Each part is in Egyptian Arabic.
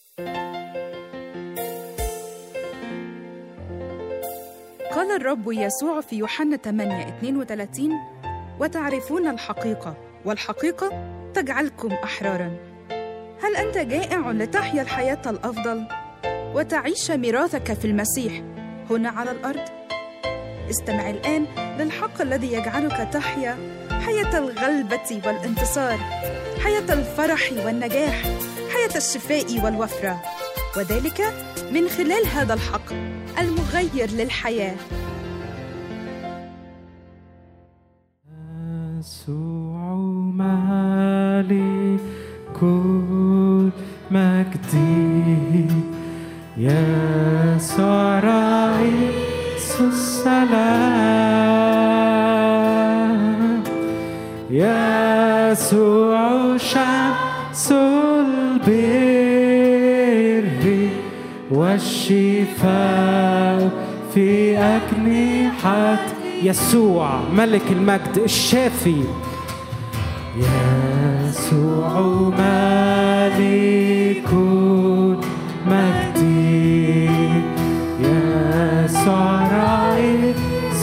قال الرب يسوع في يوحنا 8 32 وتعرفون الحقيقة والحقيقة تجعلكم أحرارا هل أنت جائع لتحيا الحياة الأفضل وتعيش ميراثك في المسيح هنا على الأرض؟ استمع الآن للحق الذي يجعلك تحيا حياة الغلبة والانتصار حياة الفرح والنجاح حياة الشفاء والوفرة وذلك من خلال هذا الحق المغير للحياة يسوع مالك كل مجدي يسوع رئيس السلام يسوع شمس البر والشفاء في أجنحة يسوع ملك المجد الشافي يسوع ملك مجدي يسوع رئيس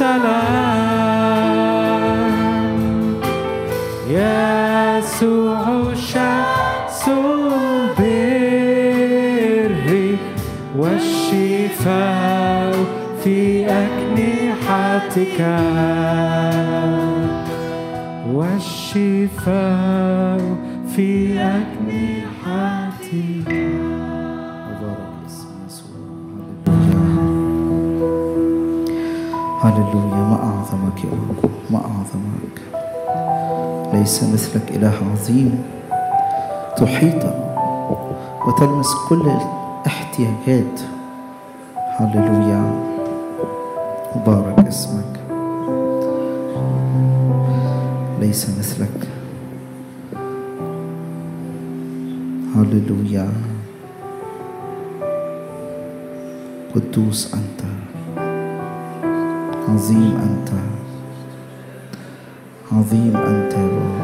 السلام يسوع شمس البر والشفاء في أجنحتك والشفاء في أجنحتك مبارك اسم يسوع هللويا ما أعظمك يا رب ما أعظمك ليس مثلك إله عظيم تحيطنا وتلمس كل الاحتياجات هللويا مبارك اسمك ليس مثلك هللويا قدوس أنت عظيم أنت عظيم أنت يا رب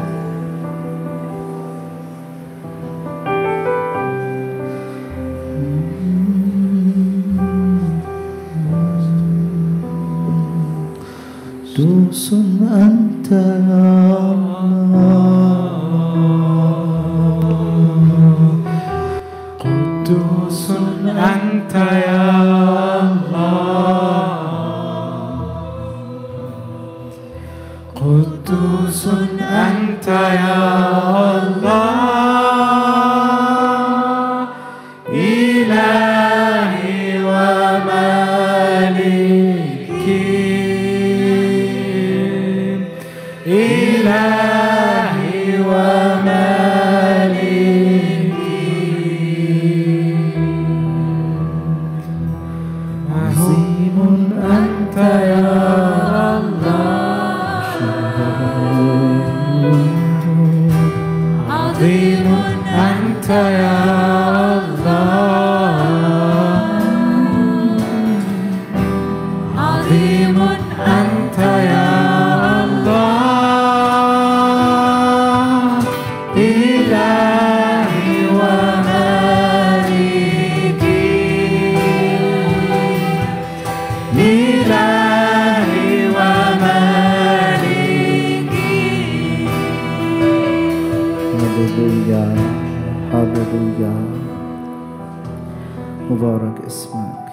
قدوس أنت يا الله قدوس أنت يا الله قدوس أنت يا الله إلهي ومالكي إلهي ومالكي عظيم أنت يا الله عظيم أنت يا الله عظيم أنت يا الله إلهي ومالكي إلهي ومالكي هللويا هللويا مبارك اسمك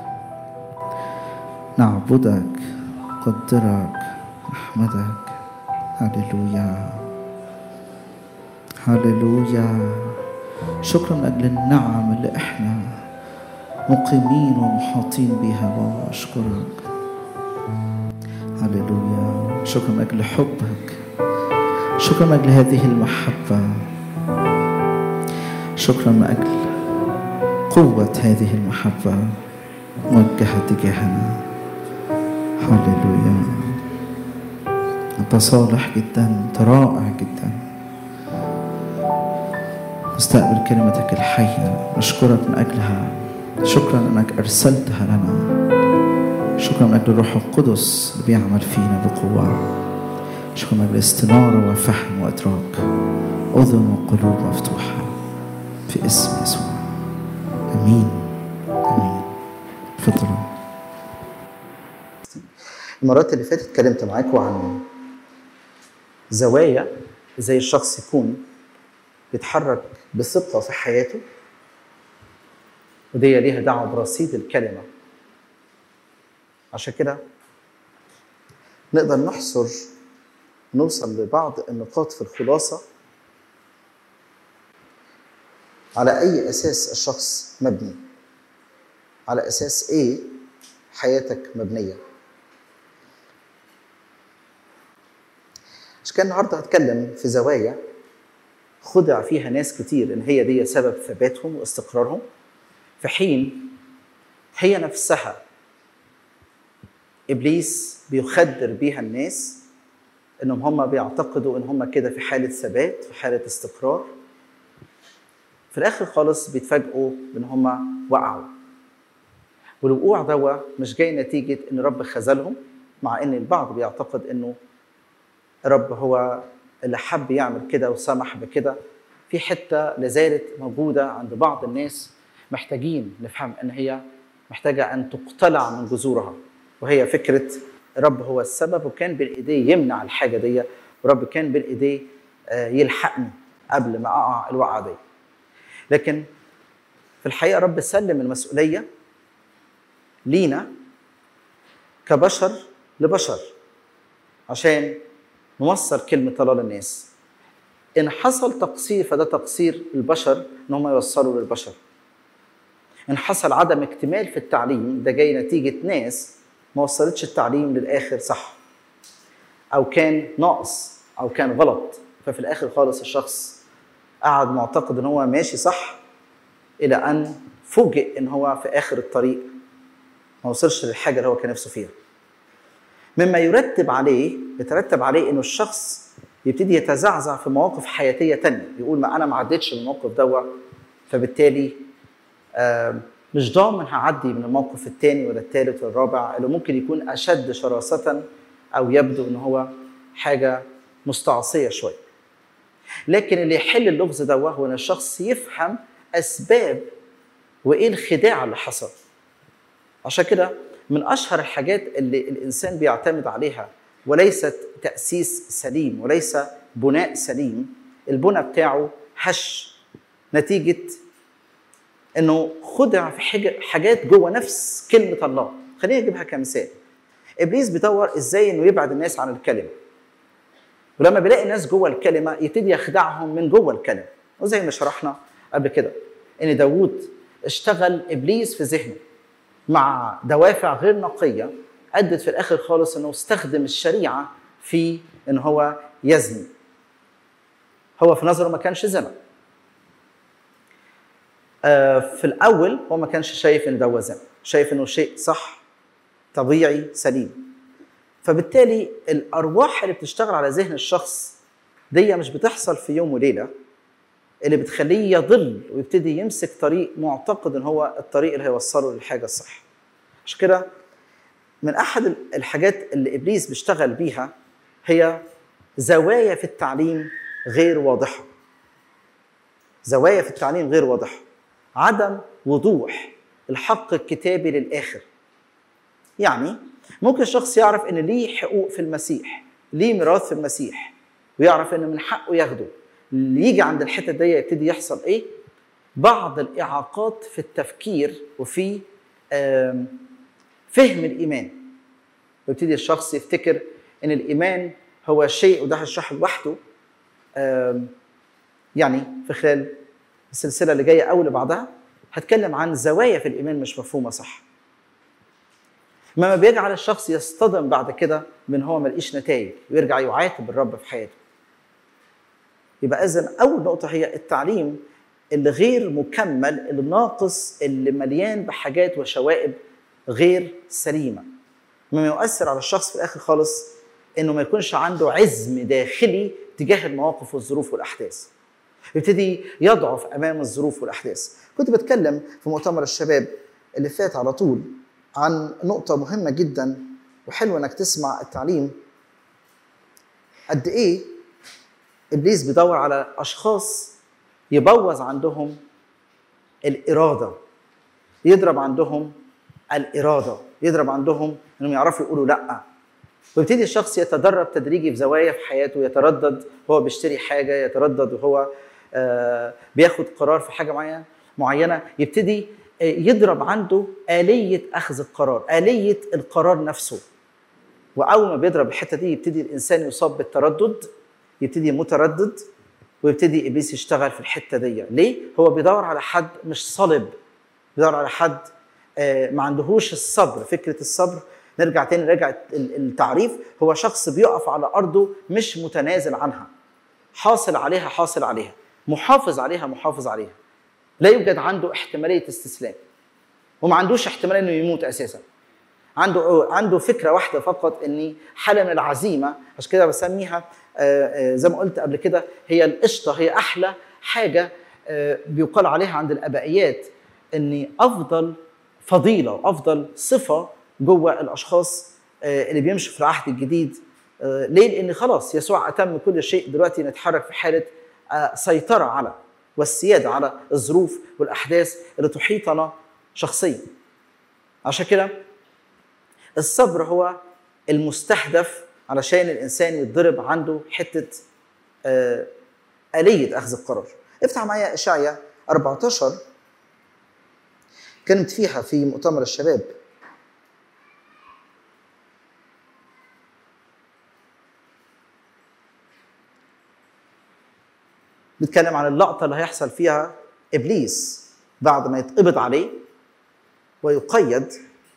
نعبدك نقدرك نحمدك هللويا هللويا شكرا من اجل النعم اللي احنا مقيمين ومحاطين بها بابا اشكرك هللويا شكرا من اجل حبك شكرا من اجل هذه المحبه شكرا من اجل قوه هذه المحبه موجهه تجاهنا هللويا انت صالح جدا انت رائع جدا نستقبل كلمتك الحيه نشكرك من اجلها شكرا انك ارسلتها لنا شكرا من اجل الروح القدس اللي بيعمل فينا بقوه شكرا من اجل استناره وفهم وادراك اذن وقلوب مفتوحه في اسم يسوع امين امين اتفضلوا المرات اللي فاتت اتكلمت معاكم عن زوايا ازاي الشخص يكون بيتحرك بثقه في حياته ودي ليها دعوه برصيد الكلمه عشان كده نقدر نحصر نوصل لبعض النقاط في الخلاصه على اي اساس الشخص مبني على اساس ايه حياتك مبنيه عشان كده النهارده هتكلم في زوايا خدع فيها ناس كتير ان هي دي سبب ثباتهم واستقرارهم في حين هي نفسها ابليس بيخدر بيها الناس انهم هم بيعتقدوا ان هم كده في حاله ثبات في حاله استقرار في الاخر خالص بيتفاجئوا ان هم وقعوا والوقوع دوا مش جاي نتيجه ان رب خذلهم مع ان البعض بيعتقد انه رب هو اللي حب يعمل كده وسمح بكده في حته لازالت موجوده عند بعض الناس محتاجين نفهم ان هي محتاجه ان تقتلع من جذورها وهي فكره رب هو السبب وكان بين ايديه يمنع الحاجه دي ورب كان بين ايديه آه، يلحقني قبل ما اقع الوقعه دي لكن في الحقيقه رب سلم المسؤوليه لينا كبشر لبشر عشان نوصل كلمة الله للناس إن حصل تقصير فده تقصير البشر إن هم يوصلوا للبشر إن حصل عدم اكتمال في التعليم ده جاي نتيجة ناس ما وصلتش التعليم للآخر صح أو كان ناقص أو كان غلط ففي الآخر خالص الشخص قعد معتقد إن هو ماشي صح إلى أن فوجئ إن هو في آخر الطريق ما وصلش للحاجة اللي هو كان نفسه فيها مما يرتب عليه يترتب عليه انه الشخص يبتدي يتزعزع في مواقف حياتيه تانية يقول ما انا ما عدتش من الموقف دوا فبالتالي آه، مش ضامن هعدي من الموقف الثاني ولا الثالث ولا الرابع اللي ممكن يكون اشد شراسه او يبدو ان هو حاجه مستعصيه شويه لكن اللي يحل اللغز دوا هو ان الشخص يفهم اسباب وايه الخداع اللي حصل عشان كده من اشهر الحاجات اللي الانسان بيعتمد عليها وليست تاسيس سليم وليس بناء سليم البنى بتاعه هش نتيجه انه خدع في حاجة- حاجات جوه نفس كلمه الله خليني اجيبها كمثال ابليس بيدور ازاي انه يبعد الناس عن الكلمه ولما بيلاقي ناس جوه الكلمه يبتدي يخدعهم من جوه الكلمه وزي ما شرحنا قبل كده ان داوود اشتغل ابليس في ذهنه مع دوافع غير نقيه ادت في الاخر خالص انه استخدم الشريعه في ان هو يزني هو في نظره ما كانش زنا آه، في الاول هو ما كانش شايف ان ده هو زنا شايف انه شيء صح طبيعي سليم فبالتالي الارواح اللي بتشتغل على ذهن الشخص دي مش بتحصل في يوم وليله اللي بتخليه يضل ويبتدي يمسك طريق معتقد ان هو الطريق اللي هيوصله للحاجه الصح عشان كده من احد الحاجات اللي ابليس بيشتغل بيها هي زوايا في التعليم غير واضحه زوايا في التعليم غير واضحه عدم وضوح الحق الكتابي للاخر يعني ممكن الشخص يعرف ان ليه حقوق في المسيح ليه ميراث في المسيح ويعرف ان من حقه ياخده اللي يجي عند الحته دي يبتدي يحصل ايه بعض الاعاقات في التفكير وفي آم، فهم الايمان ويبتدي الشخص يفتكر ان الايمان هو شيء وده هشرحه لوحده آم، يعني في خلال السلسله اللي جايه او اللي بعدها هتكلم عن زوايا في الايمان مش مفهومه صح مما بيجعل الشخص يصطدم بعد كده من هو ملقيش نتائج ويرجع يعاتب الرب في حياته يبقى اذا اول نقطه هي التعليم اللي غير مكمل اللي ناقص اللي مليان بحاجات وشوائب غير سليمه مما يؤثر على الشخص في الاخر خالص انه ما يكونش عنده عزم داخلي تجاه المواقف والظروف والاحداث يبتدي يضعف امام الظروف والاحداث كنت بتكلم في مؤتمر الشباب اللي فات على طول عن نقطة مهمة جدا وحلو انك تسمع التعليم قد ايه ابليس بيدور على اشخاص يبوظ عندهم الاراده يضرب عندهم الاراده يضرب عندهم انهم يعرفوا يقولوا لا ويبتدي الشخص يتدرب تدريجي في زوايا في حياته يتردد وهو بيشتري حاجه يتردد وهو آه، بياخد قرار في حاجه معينه معينه يبتدي آه، يضرب عنده آلية أخذ القرار آلية القرار نفسه وأول ما بيضرب الحتة دي يبتدي الإنسان يصاب بالتردد يبتدي متردد ويبتدي إبليس يشتغل في الحتة دي ليه؟ هو بيدور على حد مش صلب بيدور على حد آه، ما عندهوش الصبر فكرة الصبر نرجع تاني نرجع ال- التعريف هو شخص بيقف على أرضه مش متنازل عنها حاصل عليها حاصل عليها محافظ عليها محافظ عليها لا يوجد عنده احتماليه استسلام وما عندوش احتمال انه يموت اساسا عنده عنده فكره واحده فقط اني حاله من العزيمه عشان كده بسميها آه، آه، زي ما قلت قبل كده هي القشطه هي احلى حاجه آه، بيقال عليها عند الابائيات ان افضل فضيله وافضل صفه جوه الاشخاص آه، اللي بيمشوا في العهد الجديد آه، ليه؟ لان خلاص يسوع اتم كل شيء دلوقتي نتحرك في حاله آه، سيطره على والسياده على الظروف والاحداث اللي تحيطنا شخصيا. عشان كده الصبر هو المستهدف علشان الانسان يتضرب عنده حته آه، آلية أخذ القرار. افتح معايا إشعيا 14 كانت فيها في مؤتمر الشباب بيتكلم عن اللقطة اللي هيحصل فيها إبليس بعد ما يتقبض عليه ويقيد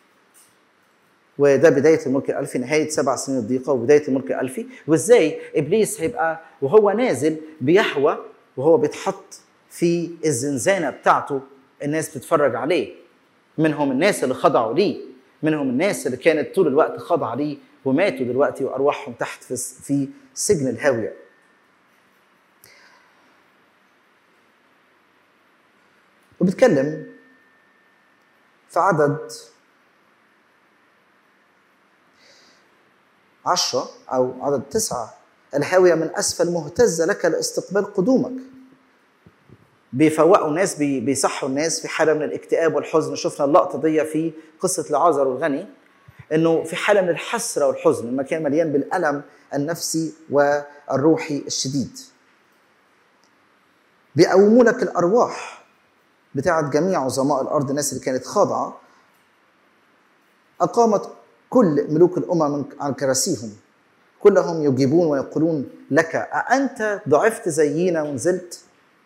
وده بداية الملك الألفي نهاية سبع سنين الضيقة وبداية الملك الألفي وإزاي إبليس هيبقى وهو نازل بيهوى وهو بيتحط في الزنزانة بتاعته الناس بتتفرج عليه منهم الناس اللي خضعوا ليه منهم الناس اللي كانت طول الوقت خاضعة ليه وماتوا دلوقتي وأرواحهم تحت في في سجن الهاوية وبيتكلم في عدد عشرة أو عدد تسعة الهاوية من أسفل مهتزة لك لاستقبال قدومك بيفوقوا الناس بي- بيصحوا الناس في حالة من الاكتئاب والحزن شفنا اللقطة دي في قصة لعازر والغني انه في حالة من الحسرة والحزن المكان مليان بالألم النفسي والروحي الشديد بيقوموا لك الأرواح بتاعت جميع عظماء الأرض الناس اللي كانت خاضعة أقامت كل ملوك الأمم عن كراسيهم كلهم يجيبون ويقولون لك أأنت ضعفت زينا ونزلت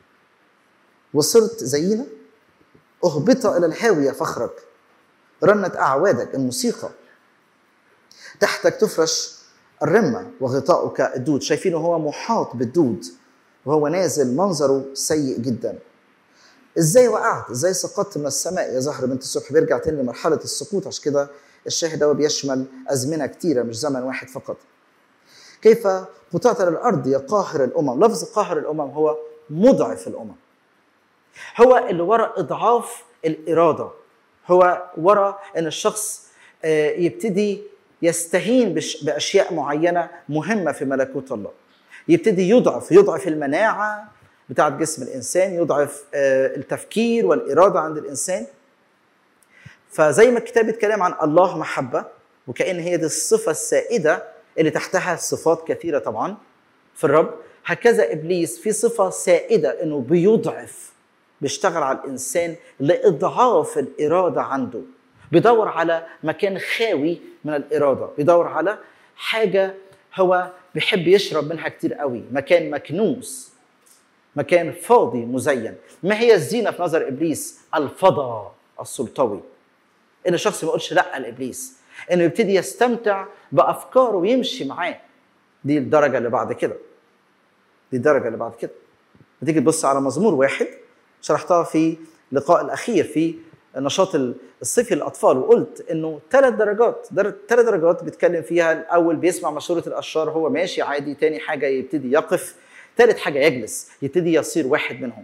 وصرت زينا أهبط إلى الهاوية فخرك رنت أعوادك الموسيقى تحتك تفرش الرمة وغطاؤك الدود شايفينه هو محاط بالدود وهو نازل منظره سيء جدا ازاي وقعت ازاي سقطت من السماء يا زهر بنت الصبح بيرجع تاني لمرحله السقوط عشان كده الشاهد ده بيشمل ازمنه كتيره مش زمن واحد فقط كيف قطعت الارض يا قاهر الامم لفظ قاهر الامم هو مضعف الامم هو اللي وراء اضعاف الاراده هو وراء ان الشخص آه، يبتدي يستهين بش- باشياء معينه مهمه في ملكوت الله يبتدي يضعف يضعف المناعه بتاعت جسم الانسان يضعف آه، التفكير والاراده عند الانسان فزي ما الكتاب بيتكلم عن الله محبه وكأن هي دي الصفه السائده اللي تحتها صفات كثيره طبعا في الرب هكذا ابليس في صفه سائده انه بيضعف بيشتغل على الانسان لاضعاف الاراده عنده بيدور على مكان خاوي من الاراده بيدور على حاجه هو بيحب يشرب منها كتير قوي مكان مكنوس مكان فاضي مزين ما هي الزينه في نظر ابليس الفضاء السلطوي ان الشخص ما يقولش لا لابليس انه يبتدي يستمتع بافكاره ويمشي معاه دي الدرجه اللي بعد كده دي الدرجه اللي بعد كده بتيجي تبص على مزمور واحد شرحتها في اللقاء الاخير في النشاط الصيفي للاطفال وقلت انه ثلاث درجات ثلاث درجات بيتكلم فيها الاول بيسمع مشوره الاشرار هو ماشي عادي تاني حاجه يبتدي يقف ثالث حاجه يجلس يبتدي يصير واحد منهم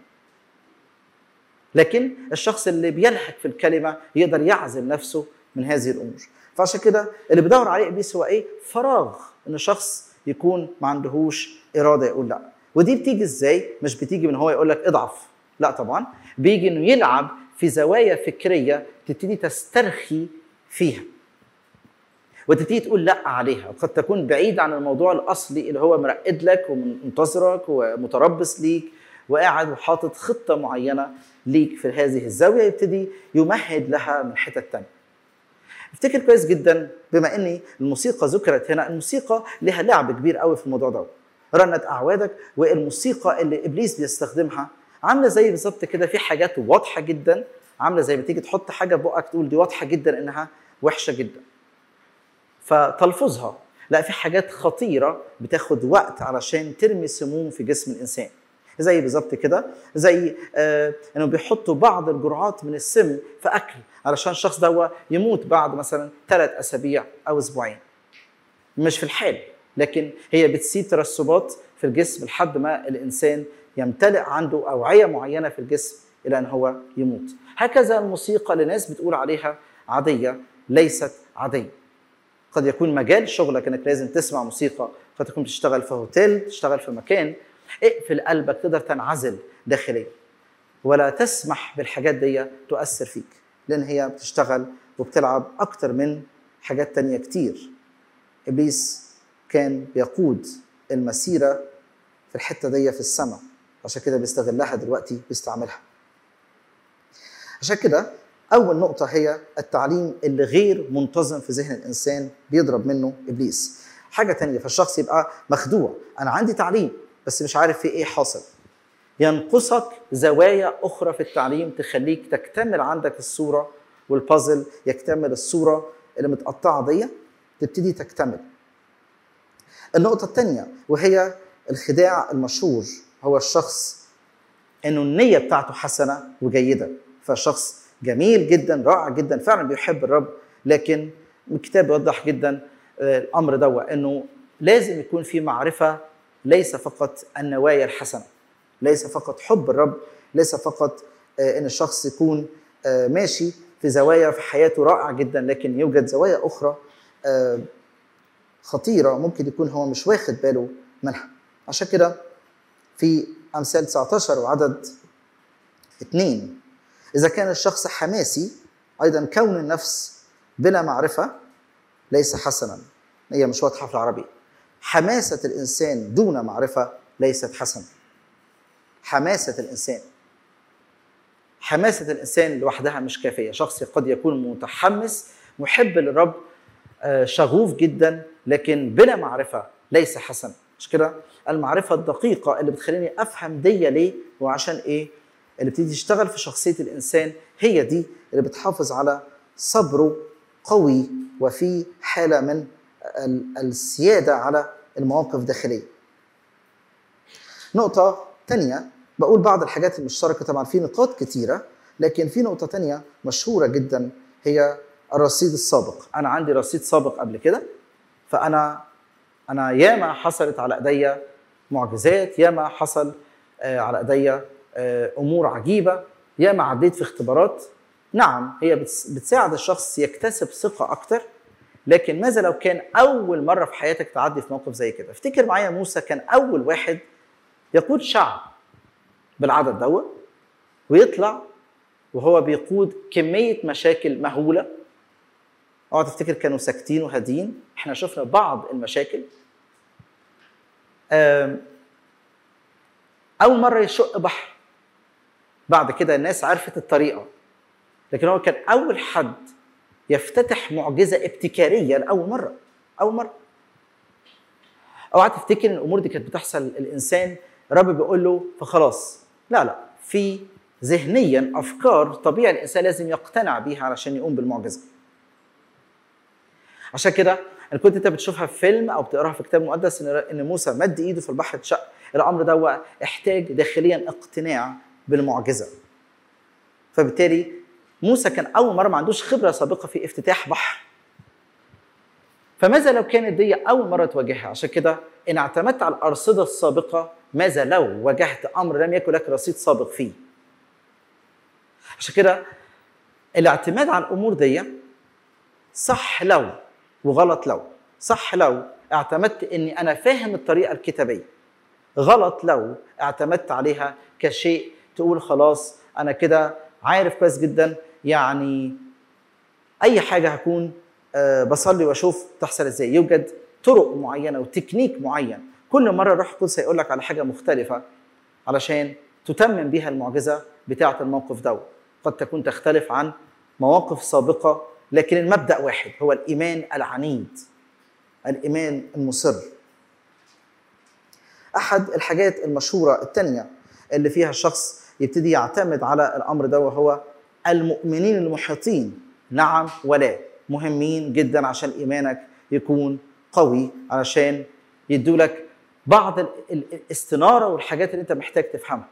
لكن الشخص اللي بيلهك في الكلمه يقدر يعزل نفسه من هذه الامور فعشان كده اللي بيدور عليه ابليس هو ايه فراغ ان شخص يكون ما عندهوش اراده يقول لا ودي بتيجي ازاي مش بتيجي من هو يقول لك اضعف لا طبعا بيجي انه يلعب في زوايا فكريه تبتدي تسترخي فيها وتبتدي تقول لا عليها وقد تكون بعيد عن الموضوع الاصلي اللي هو مرقد لك ومنتظرك ومتربص ليك وقاعد وحاطط خطه معينه ليك في هذه الزاويه يبتدي يمهد لها من حتت تانية. افتكر كويس جدا بما ان الموسيقى ذكرت هنا الموسيقى لها لعب كبير قوي في الموضوع ده رنة اعوادك والموسيقى اللي ابليس بيستخدمها عامله زي بالظبط كده في حاجات واضحه جدا عامله زي ما تيجي تحط حاجه في بقك تقول دي واضحه جدا انها وحشه جدا فتلفظها لا في حاجات خطيره بتاخد وقت علشان ترمي سموم في جسم الانسان زي بالظبط كده زي آه انه بيحطوا بعض الجرعات من السم في اكل علشان الشخص ده يموت بعد مثلا ثلاث اسابيع او اسبوعين مش في الحال لكن هي بتسيب ترسبات في الجسم لحد ما الانسان يمتلئ عنده اوعيه معينه في الجسم الى ان هو يموت هكذا الموسيقى لناس بتقول عليها عاديه ليست عاديه قد يكون مجال شغلك انك لازم تسمع موسيقى قد تكون بتشتغل في هوتيل تشتغل في مكان اقفل قلبك تقدر تنعزل داخليا ولا تسمح بالحاجات دي تؤثر فيك لان هي بتشتغل وبتلعب اكتر من حاجات تانية كتير ابليس كان بيقود المسيره في الحته دي في السماء عشان كده بيستغلها دلوقتي بيستعملها عشان كده اول نقطه هي التعليم اللي غير منتظم في ذهن الانسان بيضرب منه ابليس حاجه تانية فالشخص يبقى مخدوع انا عندي تعليم بس مش عارف في ايه حاصل ينقصك زوايا اخرى في التعليم تخليك تكتمل عندك الصوره والبازل يكتمل الصوره اللي متقطعه دي تبتدي تكتمل النقطه الثانيه وهي الخداع المشهور هو الشخص انه النيه بتاعته حسنه وجيده فشخص جميل جدا رائع جدا فعلا بيحب الرب لكن الكتاب يوضح جدا الامر ده انه لازم يكون في معرفه ليس فقط النوايا الحسنه ليس فقط حب الرب ليس فقط ان الشخص يكون ماشي في زوايا في حياته رائعه جدا لكن يوجد زوايا اخرى خطيره ممكن يكون هو مش واخد باله منها عشان كده في امثال 19 وعدد اثنين اذا كان الشخص حماسي ايضا كون النفس بلا معرفه ليس حسنا هي مش واضحه في العربي حماسه الانسان دون معرفه ليست حسنه حماسه الانسان حماسه الانسان لوحدها مش كافيه شخص قد يكون متحمس محب للرب شغوف جدا لكن بلا معرفه ليس حسنا مش كده المعرفه الدقيقه اللي بتخليني افهم دي ليه وعشان ايه اللي بتيجي تشتغل في شخصيه الانسان هي دي اللي بتحافظ على صبره قوي وفي حاله من السياده على المواقف الداخليه. نقطه ثانيه بقول بعض الحاجات المشتركه طبعا في نقاط كثيره لكن في نقطه ثانيه مشهوره جدا هي الرصيد السابق، انا عندي رصيد سابق قبل كده فانا انا ياما حصلت على ايديا معجزات ياما حصل على ايديا امور عجيبه ياما عديت في اختبارات نعم هي بتساعد الشخص يكتسب ثقه اكتر لكن ماذا لو كان اول مره في حياتك تعدي في موقف زي كده افتكر معايا موسى كان اول واحد يقود شعب بالعدد دوت ويطلع وهو بيقود كميه مشاكل مهوله اوعى تفتكر كانوا ساكتين وهادين احنا شفنا بعض المشاكل اول مره يشق بحر بعد كده الناس عرفت الطريقه لكن هو كان اول حد يفتتح معجزه ابتكاريه لاول مره اول مره اوعى تفتكر ان الامور دي كانت بتحصل الانسان رب بيقول له فخلاص لا لا في ذهنيا افكار طبيعي الانسان لازم يقتنع بيها علشان يقوم بالمعجزه عشان كده انا كنت انت بتشوفها في فيلم او بتقراها في كتاب مقدس ان ان موسى مد ايده في البحر اتشق الامر ده احتاج داخليا اقتناع بالمعجزه فبالتالي موسى كان اول مره ما عندوش خبره سابقه في افتتاح بحر فماذا لو كانت دي اول مره تواجهها عشان كده ان اعتمدت على الارصده السابقه ماذا لو واجهت امر لم يكن لك رصيد سابق فيه عشان كده الاعتماد على الامور دي صح لو وغلط لو صح لو اعتمدت اني انا فاهم الطريقه الكتابيه غلط لو اعتمدت عليها كشيء تقول خلاص انا كده عارف كويس جدا يعني اي حاجه هكون آه، بصلي واشوف تحصل ازاي يوجد طرق معينه وتكنيك معين كل مره الروح القدس هيقول لك على حاجه مختلفه علشان تتمم بيها المعجزه بتاعه الموقف ده قد تكون تختلف عن مواقف سابقه لكن المبدا واحد هو الايمان العنيد الايمان المصر احد الحاجات المشهوره الثانيه اللي فيها الشخص يبتدي يعتمد على الامر ده وهو المؤمنين المحيطين نعم ولا مهمين جدا عشان ايمانك يكون قوي علشان يدولك بعض ال- ال- الاستناره والحاجات اللي انت محتاج تفهمها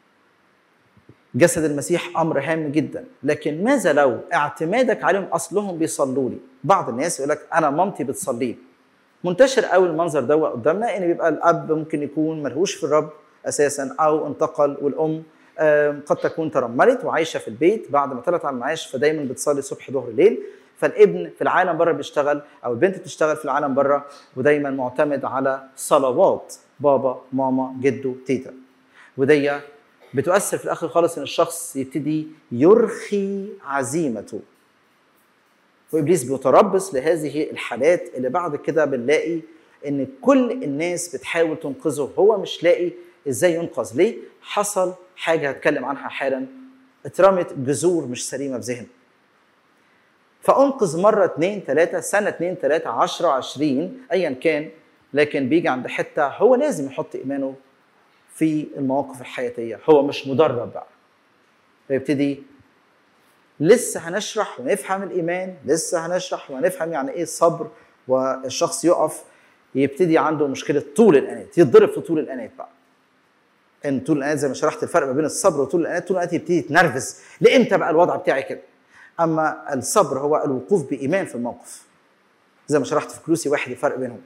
جسد المسيح امر هام جدا لكن ماذا لو اعتمادك عليهم اصلهم بيصلوا لي بعض الناس يقول لك انا مامتي بتصلي لي منتشر قوي المنظر ده قدامنا ان بيبقى الاب ممكن يكون ملهوش في الرب اساسا او انتقل والام آم، قد تكون ترملت وعايشه في البيت بعد ما طلعت على المعاش فدايما بتصلي صبح ظهر ليل فالابن في العالم بره بيشتغل او البنت بتشتغل في العالم بره ودايما معتمد على صلوات بابا ماما جدو تيتا ودي بتؤثر في الاخر خالص ان الشخص يبتدي يرخي عزيمته وابليس بيتربص لهذه الحالات اللي بعد كده بنلاقي ان كل الناس بتحاول تنقذه هو مش لاقي ازاي ينقذ ليه حصل حاجه هتكلم عنها حالا اترمت جذور مش سليمه في ذهنه فانقذ مره اتنين تلاته سنه اتنين تلاته عشرة عشرين ايا كان لكن بيجي عند حته هو لازم يحط ايمانه في المواقف الحياتيه هو مش مدرب بقى فيبتدي لسه هنشرح ونفهم الايمان لسه هنشرح ونفهم يعني ايه الصبر والشخص يقف يبتدي عنده مشكله طول الانات يتضرب في طول الانات بقى ان طول الانات زي ما شرحت الفرق ما بين الصبر وطول الانات طول الانات يبتدي يتنرفز لامتى بقى الوضع بتاعي كده اما الصبر هو الوقوف بايمان في الموقف زي ما شرحت في كلوسي واحد الفرق بينهم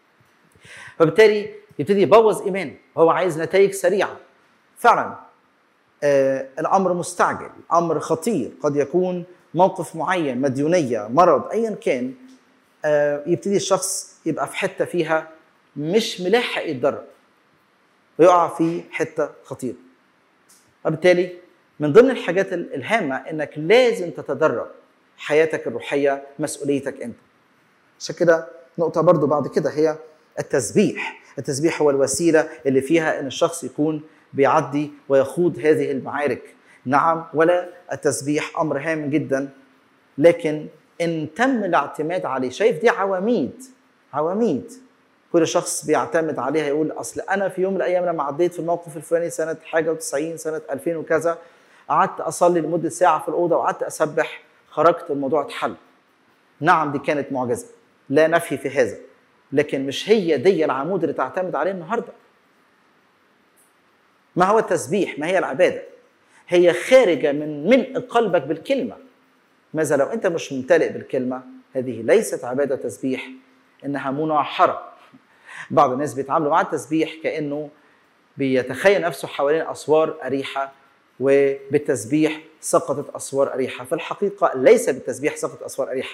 فبالتالي يبتدي يبوظ ايمانه هو عايز نتائج سريعه فعلا آه الامر مستعجل امر خطير قد يكون موقف معين مديونيه مرض ايا كان آه يبتدي الشخص يبقى في حته فيها مش ملاحق يتدرب ويقع في حته خطيره وبالتالي من ضمن الحاجات ال- الهامه انك لازم تتدرب حياتك الروحيه مسؤوليتك انت عشان كده نقطه برضو بعد كده هي التسبيح التسبيح هو الوسيله اللي فيها ان الشخص يكون بيعدي ويخوض هذه المعارك نعم ولا التسبيح امر هام جدا لكن ان تم الاعتماد عليه شايف دي عواميد عواميد كل شخص بيعتمد عليها يقول اصل انا في يوم من الايام لما عديت في الموقف الفلاني سنه حاجه و90 سنه 2000 وكذا قعدت اصلي لمده ساعه في الاوضه وقعدت اسبح خرجت الموضوع اتحل نعم دي كانت معجزه لا نفي في هذا لكن مش هي دي العمود اللي تعتمد عليه النهارده ما هو التسبيح ما هي العباده هي خارجه من ملء قلبك بالكلمه ماذا لو انت مش ممتلئ بالكلمه هذه ليست عباده تسبيح انها مناحره بعض الناس بيتعاملوا مع التسبيح كانه بيتخيل نفسه حوالين اسوار اريحه وبالتسبيح سقطت اسوار اريحه في الحقيقه ليس بالتسبيح سقطت اسوار اريحه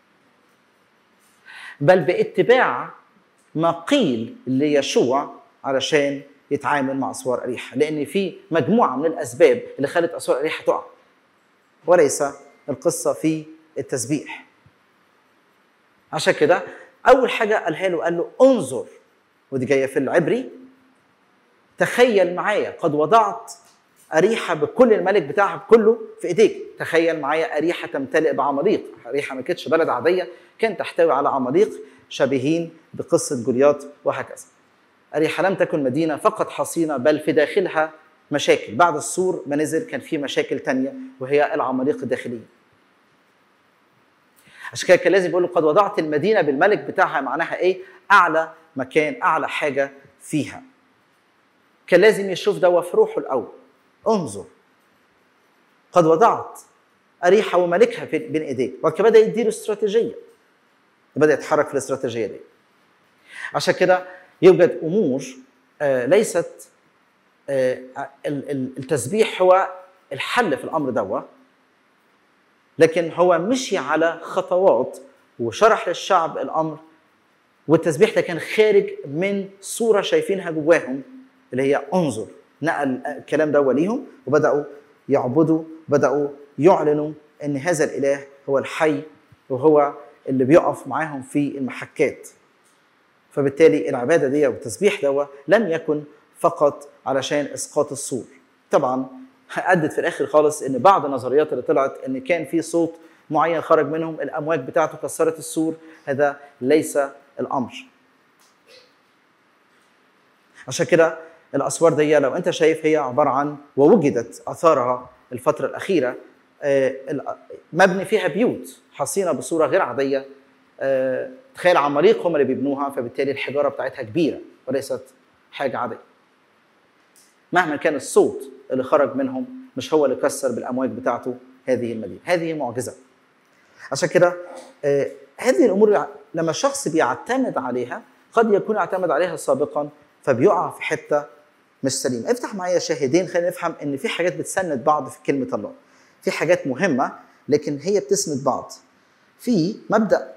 بل باتباع ما قيل ليشوع علشان يتعامل مع اسوار اريحه لان في مجموعه من الاسباب اللي خلت اسوار اريحه تقع وليس القصه في التسبيح عشان كده اول حاجه قالها له قال له انظر ودي جايه في العبري تخيل معايا قد وضعت أريحة بكل الملك بتاعها كله في إيديك تخيل معايا أريحة تمتلئ بعماليق أريحة ما كانتش بلد عادية كان تحتوي على عماليق شبيهين بقصة جولياط وهكذا أريحة لم تكن مدينة فقط حصينة بل في داخلها مشاكل بعد السور ما نزل كان في مشاكل تانية وهي العماليق الداخلية عشان كده كان لازم يقول له قد وضعت المدينة بالملك بتاعها معناها إيه أعلى مكان أعلى حاجة فيها كان لازم يشوف ده في روحه الأول انظر قد وضعت أريحة وملكها في بين إيديك وبعد كده بدأ يديله استراتيجية بدأ يتحرك في الاستراتيجية دي عشان كده يوجد أمور آه، ليست آه، ال- ال- التسبيح هو الحل في الأمر دوا لكن هو مشي على خطوات وشرح للشعب الأمر والتسبيح ده كان خارج من صورة شايفينها جواهم اللي هي انظر نقل الكلام ده ليهم وبداوا يعبدوا بداوا يعلنوا ان هذا الاله هو الحي وهو اللي بيقف معاهم في المحكات فبالتالي العباده دي والتسبيح دوا لم يكن فقط علشان اسقاط السور طبعا ادت في الاخر خالص ان بعض النظريات اللي طلعت ان كان في صوت معين خرج منهم الامواج بتاعته كسرت السور هذا ليس الامر عشان كده الاسوار دي لو انت شايف هي عباره عن ووجدت اثارها الفتره الاخيره آه، ال- مبني فيها بيوت حصينه بصوره غير عاديه آه، تخيل عماليق هم اللي بيبنوها فبالتالي الحجاره بتاعتها كبيره وليست حاجه عاديه مهما كان الصوت اللي خرج منهم مش هو اللي كسر بالامواج بتاعته هذه المدينه هذه معجزه عشان كده آه، هذه الامور لما الشخص بيعتمد عليها قد يكون اعتمد عليها سابقا فبيقع في حته مش سليمه افتح معايا شاهدين خلينا نفهم ان في حاجات بتسند بعض في كلمه الله في حاجات مهمه لكن هي بتسند بعض في مبدا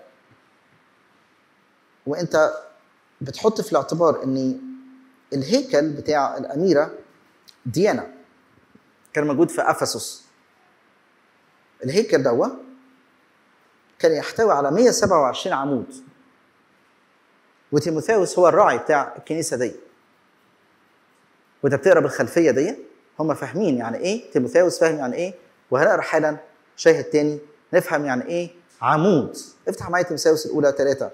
وانت بتحط في الاعتبار ان الهيكل بتاع الاميره ديانا كان موجود في افسس الهيكل دوا كان يحتوي على 127 عمود وتيموثاوس هو الراعي بتاع الكنيسه دي وانت بتقرا بالخلفيه دي هم فاهمين يعني ايه تيموثاوس فاهم يعني ايه وهنقرا حالا شاهد تاني نفهم يعني ايه عمود افتح معايا تيموثاوس الاولى ثلاثه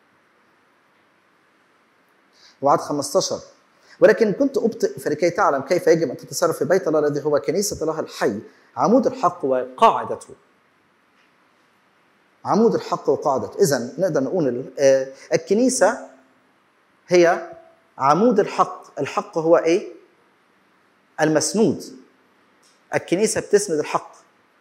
وعد 15 ولكن كنت ابطئ فلكي تعلم كيف يجب ان تتصرف في بيت الله الذي هو كنيسه الله الحي عمود الحق وقاعدته عمود الحق وقاعدته اذا نقدر نقول آه، الكنيسه هي عمود الحق الحق هو ايه المسنود الكنيسه بتسند الحق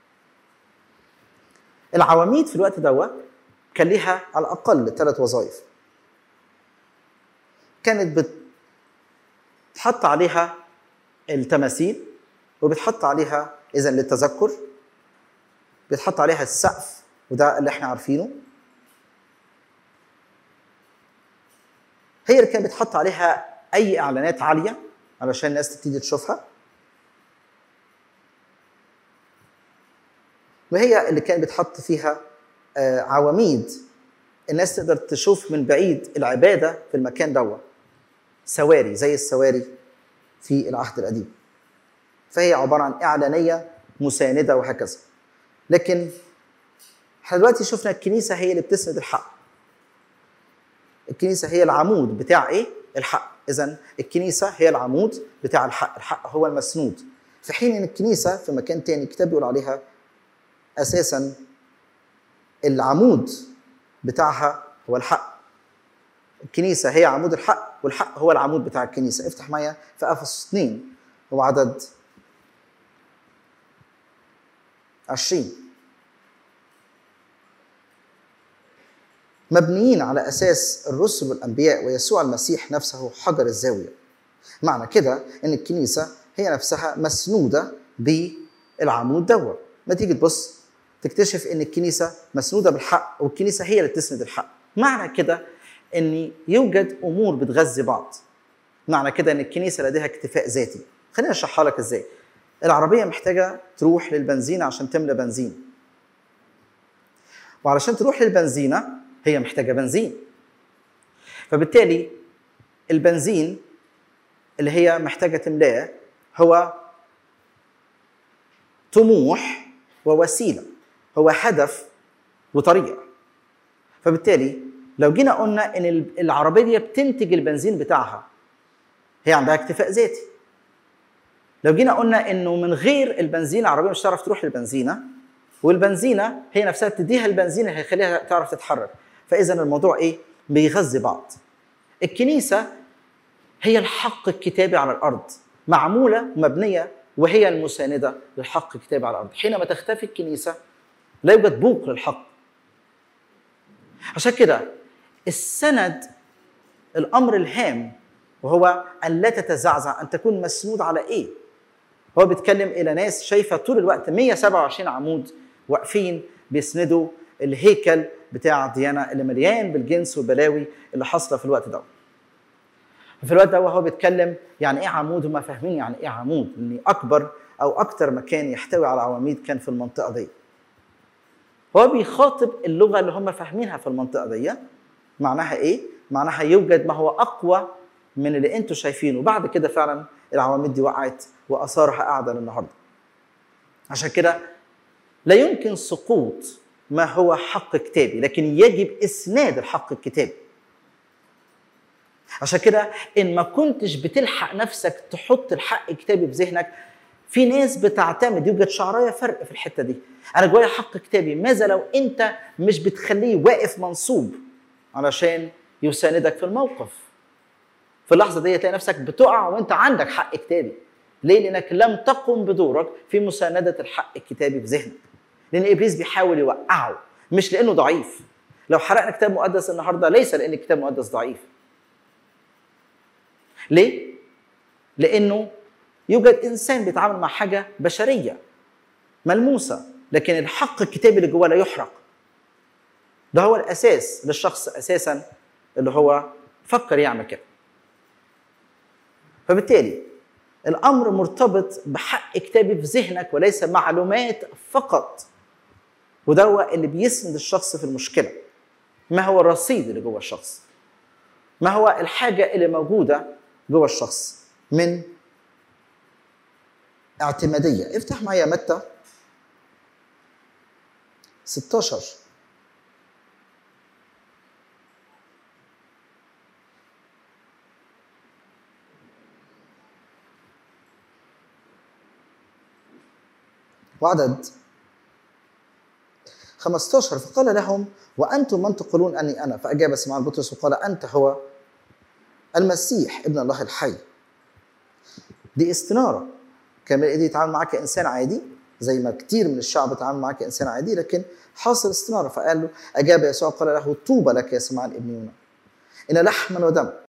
العواميد في الوقت دوت كان ليها على الاقل ثلاث وظائف كانت بتحط عليها التماثيل وبتحط عليها اذا للتذكر بيتحط عليها السقف وده اللي احنا عارفينه هي اللي كانت بتحط عليها اي اعلانات عاليه علشان الناس تبتدي تشوفها وهي اللي كانت بتحط فيها آه، عواميد الناس تقدر تشوف من بعيد العباده في المكان دوت سواري زي السواري في العهد القديم فهي عباره عن اعلانيه مسانده وهكذا لكن احنا دلوقتي شفنا الكنيسه هي اللي بتسند الحق الكنيسه هي العمود بتاع ايه الحق اذا الكنيسه هي العمود بتاع الحق الحق هو المسنود في حين ان الكنيسه في مكان تاني الكتاب بيقول عليها اساسا العمود بتاعها هو الحق الكنيسه هي عمود الحق والحق هو العمود بتاع الكنيسه افتح معايا في افسس 2 هو عدد 20 مبنيين على اساس الرسل والانبياء ويسوع المسيح نفسه حجر الزاويه معنى كده ان الكنيسه هي نفسها مسنوده بالعمود دوت ما تيجي تبص تكتشف ان الكنيسه مسنوده بالحق والكنيسه هي اللي بتسند الحق معنى كده ان يوجد امور بتغذي بعض معنى كده ان الكنيسه لديها اكتفاء ذاتي خليني اشرحها لك ازاي العربيه محتاجه تروح للبنزين عشان تملى بنزين وعلشان تروح للبنزينه هي محتاجه بنزين فبالتالي البنزين اللي هي محتاجه تملاه هو طموح ووسيله هو هدف وطريقه فبالتالي لو جينا قلنا ان العربيه دي بتنتج البنزين بتاعها هي عندها اكتفاء ذاتي لو جينا قلنا انه من غير البنزين العربيه مش هتعرف تروح للبنزينه والبنزينه هي نفسها تديها البنزين اللي هيخليها تعرف تتحرك فاذا الموضوع ايه بيغذي بعض الكنيسه هي الحق الكتابي على الارض معموله مبنيه وهي المسانده للحق الكتابي على الارض حينما تختفي الكنيسه لا يوجد بوق للحق عشان كده السند الامر الهام وهو ان لا تتزعزع ان تكون مسنود على ايه هو بيتكلم الى ناس شايفه طول الوقت 127 عمود واقفين بيسندوا الهيكل بتاع ديانا اللي مليان بالجنس والبلاوي اللي حاصله في الوقت ده في الوقت ده وهو بيتكلم يعني ايه عمود هم فاهمين يعني ايه عمود ان اكبر او اكتر مكان يحتوي على عواميد كان في المنطقه دي هو بيخاطب اللغه اللي هم فاهمينها في المنطقه دي معناها ايه معناها يوجد ما هو اقوى من اللي انتم شايفينه بعد كده فعلا العواميد دي وقعت واثارها قاعده للنهارده عشان كده لا يمكن سقوط ما هو حق كتابي لكن يجب اسناد الحق الكتابي عشان كده ان ما كنتش بتلحق نفسك تحط الحق الكتابي في ذهنك في ناس بتعتمد يوجد شعرايه فرق في الحته دي انا جوايا حق كتابي ماذا لو انت مش بتخليه واقف منصوب علشان يساندك في الموقف في اللحظه دي تلاقي نفسك بتقع وانت عندك حق كتابي ليه لانك لم تقم بدورك في مسانده الحق الكتابي في ذهنك لان ابليس بيحاول يوقعه مش لانه ضعيف لو حرقنا كتاب مقدس النهارده ليس لان الكتاب المقدس ضعيف ليه لانه يوجد انسان بيتعامل مع حاجه بشريه ملموسه لكن الحق الكتابي اللي جواه لا يحرق ده هو الاساس للشخص اساسا اللي هو فكر يعمل كده فبالتالي الامر مرتبط بحق كتابي في ذهنك وليس معلومات فقط وده هو اللي بيسند الشخص في المشكله ما هو الرصيد اللي جوه الشخص ما هو الحاجه اللي موجوده جوه الشخص من اعتماديه افتح معايا متى 16 وعدد 15 فقال لهم وانتم من تقولون اني انا فاجاب سمعان بطرس وقال انت هو المسيح ابن الله الحي دي استناره كان بايدي يتعامل معاك كانسان عادي زي ما كتير من الشعب اتعامل معاك كانسان عادي لكن حاصل استناره فقال له اجاب يسوع قال له طوبى لك يا سمعان ابن يونا ان لحما ودم